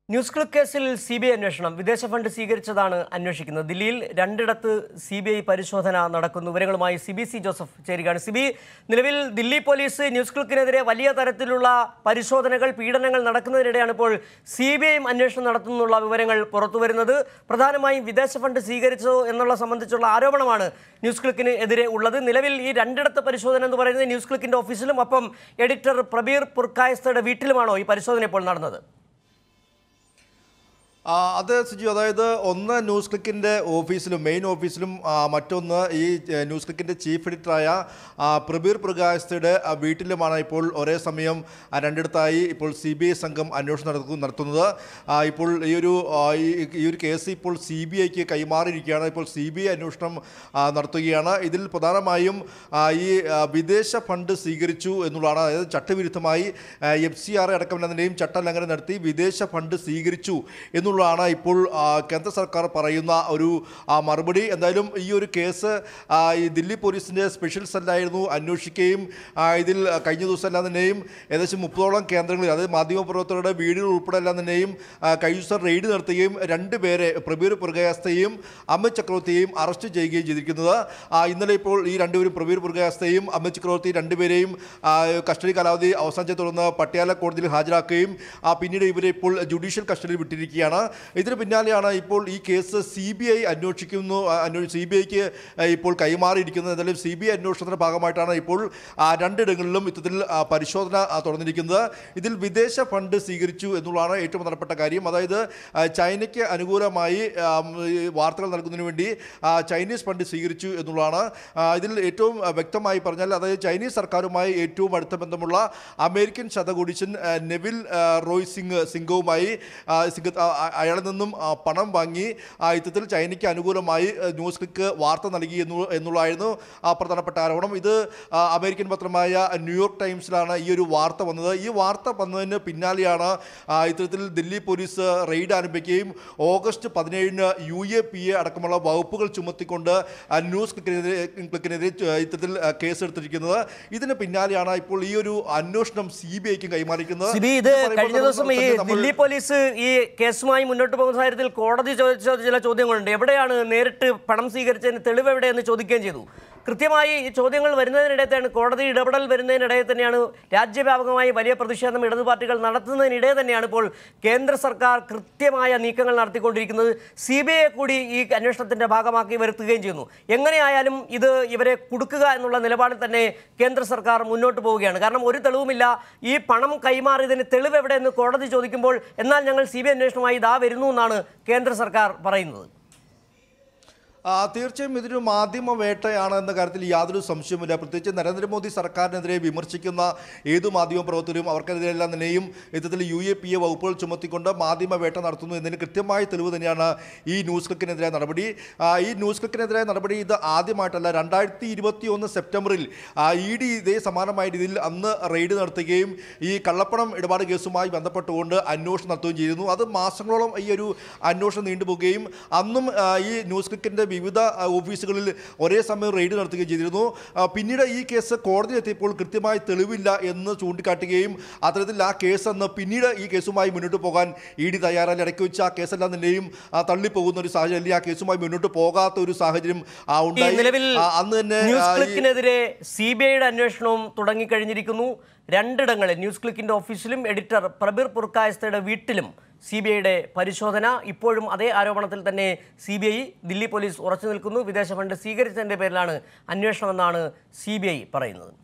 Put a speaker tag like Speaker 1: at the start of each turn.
Speaker 1: news click കേസിൽ C B I അന്വേഷണം വിദേശ ഫണ്ട് സ്വീകരിച്ചതാണ് അന്വേഷിക്കുന്നത് ദില്ലിയിൽ രണ്ടിടത്ത് സി ബി ഐ പരിശോധന നടക്കുന്നു വിവരങ്ങളുമായി സി ബി സി ജോസഫ് ചേരുകയാണ് സി ബി നിലവിൽ ദില്ലി പോലീസ് ന്യൂസ് ക്ലിക്കിനെതിരെ വലിയ തരത്തിലുള്ള പരിശോധനകൾ പീഡനങ്ങൾ നടക്കുന്നതിനിടെയാണ് ഇപ്പോൾ സി ബി ഐയും അന്വേഷണം നടത്തുന്നുള്ള വിവരങ്ങൾ പുറത്തുവരുന്നത് പ്രധാനമായും വിദേശ ഫണ്ട് സ്വീകരിച്ചോ എന്നുള്ള സംബന്ധിച്ചുള്ള ആരോപണമാണ് ന്യൂസ് ക്ലിക്കിന് എതിരെ ഉള്ളത് നിലവിൽ ഈ രണ്ടിടത്ത് പരിശോധന എന്ന് പറയുന്നത് ന്യൂസ് ക്ലിക്കിന്റെ ഓഫീസിലും ഒപ്പം എഡിറ്റർ പ്രബീർ പുർക്കായസ്തയുടെ വീട്ടിലുമാണോ ഈ പരിശോധന ഇപ്പോൾ നടന്നത്
Speaker 2: ആ, അത് സിജു അതായത് ഒന്ന് ന്യൂസ് ക്ലിക്കിൻ്റെ ഓഫീസിലും മെയിൻ ഓഫീസിലും ആ, മറ്റൊന്ന് ഈ ഏ, ന്യൂസ് ക്ലിക്കിൻ്റെ ചീഫ് എഡിറ്ററായ ആ, പ്രബീർ പ്രകാശയുടെ ആ, വീട്ടിലുമാണ് ഇപ്പോൾ ഒരേ സമയം ആ, രണ്ടിടത്തായി ഇപ്പോൾ സി ബി ഐ സംഘം അന്വേഷണം നടത്തു നടത്തുന്നത് ആ, ഇപ്പോൾ ഈ ഒരു ആ, ഈ- ഈ ഒരു കേസ് ഇപ്പോൾ സി ബി ഐക്ക് കൈമാറിയിരിക്കുകയാണ് ഇപ്പോൾ സി ബി ഐ അന്വേഷണം ആ, നടത്തുകയാണ് ഇതിൽ പ്രധാനമായും ആ, ഈ ആ, വിദേശ ഫണ്ട് സ്വീകരിച്ചു എന്നുള്ളതാണ് അതായത് ചട്ടവിരുദ്ധമായി എഫ് സി ആർ അടക്കമുള്ളതിൻ്റെയും ചട്ടലംഘനം നടത്തി വിദേശ ഫണ്ട് സ്വീകരിച്ചു എന്നുള്ളതാണ് ഇപ്പോൾ ആ, കേന്ദ്ര സർക്കാർ പറയുന്ന ഒരു ആ, മറുപടി എന്തായാലും ഈ ഒരു കേസ് ആ, ഈ ദില്ലി പോലീസിൻ്റെ സ്പെഷ്യൽ സെല്ലായിരുന്നു അന്വേഷിക്കുകയും ആ, ഇതിൽ കഴിഞ്ഞ ദിവസം എല്ലാം തന്നെയും ഏകദേശം മുപ്പതോളം കേന്ദ്രങ്ങളിൽ അതായത് മാധ്യമപ്രവർത്തകരുടെ വീടുകൾ ഉൾപ്പെടെ എല്ലാം തന്നെയും ആ, കഴിഞ്ഞ ദിവസം റെയ്ഡ് നടത്തുകയും രണ്ട് പേരെ പ്രബീർ പുർഗയാസ്തയും അമിത് ചക്രവർത്തിയെയും അറസ്റ്റ് ചെയ്യുകയും ചെയ്തിരിക്കുന്നത് ആ, ഇന്നലെ ഇപ്പോൾ ഈ രണ്ടുപേരും പ്രബീർ പുർഗയാസ്തയും അമിത് ചക്രവർത്തി രണ്ടുപേരെയും ആ, കസ്റ്റഡി കാലാവധി അവസാനിച്ചെ തുടർന്ന് പട്യാല കോടതിയിൽ ഹാജരാക്കുകയും ആ, പിന്നീട് ഇവരെ ഇപ്പോൾ ജുഡീഷ്യൽ കസ്റ്റഡിയിൽ വിട്ടിരിക്കുകയാണ് ഇതിന് പിന്നാലെയാണ് ഇപ്പോൾ ഈ കേസ് സി ബി ഐ അന്വേഷിക്കുന്നു സി ബി ഐക്ക് ഇപ്പോൾ കൈമാറിയിരിക്കുന്നത് എന്തായാലും സി ബി ഐ അന്വേഷണത്തിന്റെ ഭാഗമായിട്ടാണ് ഇപ്പോൾ ആ, രണ്ടിടങ്ങളിലും ഇത്തരത്തിൽ ആ, പരിശോധന ആ, തുടർന്നിരിക്കുന്നത് ഇതിൽ വിദേശ ഫണ്ട് സ്വീകരിച്ചു എന്നുള്ളതാണ് ഏറ്റവും പ്രധാനപ്പെട്ട കാര്യം അതായത് ആ, ചൈനയ്ക്ക് അനുകൂലമായി ആം, ഈ വാർത്തകൾ നൽകുന്നതിന് വേണ്ടി ആ, ചൈനീസ് ഫണ്ട് സ്വീകരിച്ചു എന്നുള്ളതാണ് ആ, ഇതിൽ ഏറ്റവും ആ, വ്യക്തമായി പറഞ്ഞാൽ അതായത് ചൈനീസ് സർക്കാരുമായി ഏറ്റവും അടുത്ത ബന്ധമുള്ള അമേരിക്കൻ ശതകോടീശൻ ആ, നെവിൽ ആ, റോയ് സിംഗ് സിംഗവുമായി ആ, സിംഗ് ആ, ആ, അയാളിൽ നിന്നും ആ, പണം വാങ്ങി ആ, ഇത്തരത്തിൽ ചൈനയ്ക്ക് അനുകൂലമായി ആ, ന്യൂസ് ക്ലിക്ക് വാർത്ത നൽകി എന്നു എന്നുള്ളതായിരുന്നു ആ പ്രധാനപ്പെട്ട ആരോപണം ഇത് ആ, അമേരിക്കൻ പത്രമായ ന്യൂയോർക്ക് ടൈംസിലാണ് ഈ ഒരു വാർത്ത വന്നത് ഈ വാർത്ത വന്നതിന് പിന്നാലെയാണ് ആ, ഇത്തരത്തിൽ ദില്ലി പോലീസ് റെയ്ഡ് ആരംഭിക്കുകയും ഓഗസ്റ്റ് പതിനേഴിന് യു എ പി എ അടക്കമുള്ള വകുപ്പുകൾ ചുമത്തിക്കൊണ്ട് ആ, ന്യൂസ് ക്ലിക്കിനെതിരെ ക്ലിക്കിനെതിരെ ച- ഇത്തരത്തിൽ ആ, കേസെടുത്തിരിക്കുന്നത് ഇതിന് പിന്നാലെയാണ് ഇപ്പോൾ ഈ ഒരു അന്വേഷണം സി ബി ഐക്ക് കൈമാറിയിരിക്കുന്നത്
Speaker 1: സിബി ഇത്
Speaker 2: ഇത് പറയുമ്പോൾ
Speaker 1: കഴിഞ്ഞ ദിവസം ഈ
Speaker 2: തന്നെ നമ്മൾ-
Speaker 1: ദില്ലി പോലീസ് ഈ കേസുമായി മുന്നോട്ട് പോകുന്ന സാഹചര്യത്തിൽ കോടതി ചോദിച്ച ചില ചോദ്യങ്ങളുണ്ട് എവിടെയാണ് നേരിട്ട് പണം സ്വീകരിച്ചതിന് തെളിവ് എവിടെയെന്ന് ചോദിക്കുകയും ചെയ്തു കൃത്യമായി ഈ ചോദ്യങ്ങൾ വരുന്നതിനിടെ കോടതി ഇടപെടൽ വരുന്നതിനിടെ തന്നെയാണ് രാജ്യവ്യാപകമായി വലിയ പ്രതിഷേധം ഇടതു പാർട്ടികൾ നടത്തുന്നതിനിടെ തന്നെയാണ് ഇപ്പോൾ കേന്ദ്ര സർക്കാർ കൃത്യമായ നീക്കങ്ങൾ നടത്തിക്കൊണ്ടിരിക്കുന്നത് സി ബി ഐ കൂടി ഈ അന്വേഷണത്തിന്റെ ഭാഗമാക്കി വരുത്തുകയും ചെയ്യുന്നു എങ്ങനെയായാലും ഇത് ഇവരെ കൊടുക്കുക എന്നുള്ള നിലപാടിൽ തന്നെ കേന്ദ്ര സർക്കാർ മുന്നോട്ട് പോവുകയാണ് കാരണം ഒരു തെളിവുമില്ല ഈ പണം കൈമാറിയതിന് തെളിവ് എവിടെയെന്ന് കോടതി ചോദിക്കുമ്പോൾ എന്നാൽ ഞങ്ങൾ സി ബി ഐ അന്വേഷണമായി ഇതാ വരുന്നു എന്നാണ് കേന്ദ്ര സർക്കാർ പറയുന്നത്
Speaker 2: ആ, തീർച്ചയായും ഇതൊരു മാധ്യമ വേട്ടയാണ് എന്ന കാര്യത്തിൽ യാതൊരു സംശയവുമില്ല പ്രത്യേകിച്ച് നരേന്ദ്രമോദി സർക്കാരിനെതിരെ വിമർശിക്കുന്ന ഏതു മാധ്യമ പ്രവർത്തകരും അവർക്കെതിരെല്ലാം തന്നെയും ഇത്തരത്തിൽ യു എ പി എ വകുപ്പുകൾ ചുമത്തിക്കൊണ്ട് മാധ്യമ വേട്ട നടത്തുന്നു എന്നതിന് കൃത്യമായ തെളിവ് തന്നെയാണ് ഈ ന്യൂസ് ക്ലിക്കിനെതിരെ നടപടി ആ, ഈ ന്യൂസ് ക്ലിക്കിനെതിരെ നടപടി ഇത് ആദ്യമായിട്ടല്ല രണ്ടായിരത്തി ഇരുപത്തി ഒന്ന് സെപ്റ്റംബറിൽ ഇ ഡി ഇതേ സമാനമായ രീതിയിൽ അന്ന് റെയ്ഡ് നടത്തുകയും ഈ കള്ളപ്പണം ഇടപാട് കേസുമായി ബന്ധപ്പെട്ടുകൊണ്ട് അന്വേഷണം നടത്തുകയും ചെയ്തിരുന്നു അത് മാസങ്ങളോളം ഈ ഒരു അന്വേഷണം നീണ്ടുപോവുകയും അന്നും ആ, ഈ ന്യൂസ് ക്ലിക്കിൻ്റെ വിവിധ ആ, ഓഫീസുകളിൽ ഒരേ സമയം റെയ്ഡ് നടത്തുകയും ചെയ്തിരുന്നു ആ, പിന്നീട് ഈ കേസ് കോടതി എത്തിയപ്പോൾ കൃത്യമായി തെളിവില്ല എന്ന് ചൂണ്ടിക്കാട്ടുകയും അത്തരത്തിൽ ആ കേസ് അന്ന് പിന്നീട് ഈ കേസുമായി മുന്നോട്ട് പോകാൻ ഇ ഡി തയ്യാറല്ല ഇടയ്ക്ക് വെച്ച് ആ കേസെല്ലാം തന്നെയും ആ, തള്ളിപ്പോകുന്ന ഒരു സാഹചര്യം അല്ലെങ്കിൽ ആ കേസുമായി മുന്നോട്ട് പോകാത്ത ഒരു സാഹചര്യം ആ,
Speaker 1: ഈ
Speaker 2: ഉണ്ടായി
Speaker 1: നിലവിൽ
Speaker 2: ആ, അന്ന് തന്നെ
Speaker 1: ന്യൂസ്
Speaker 2: ആ, ഈ-
Speaker 1: ക്ലിക്കിനെതിരെ സി ബി ഐയുടെ അന്വേഷണവും തുടങ്ങിക്കഴിഞ്ഞിരിക്കുന്നു രണ്ടിടങ്ങളിൽ ന്യൂസ് ക്ലിക്കിന്റെ ഓഫീസിലും എഡിറ്റർ പ്രബീർ പുർക്കായസ്തയുടെ വീട്ടിലും സി ബി ഐയുടെ പരിശോധന ഇപ്പോഴും അതേ ആരോപണത്തിൽ തന്നെ C B I Delhi police ഉറച്ചു നിൽക്കുന്നു വിദേശ ഫണ്ട് സ്വീകരിച്ചതിന്റെ പേരിലാണ് അന്വേഷണമെന്നാണ് സി ബി ഐ പറയുന്നത്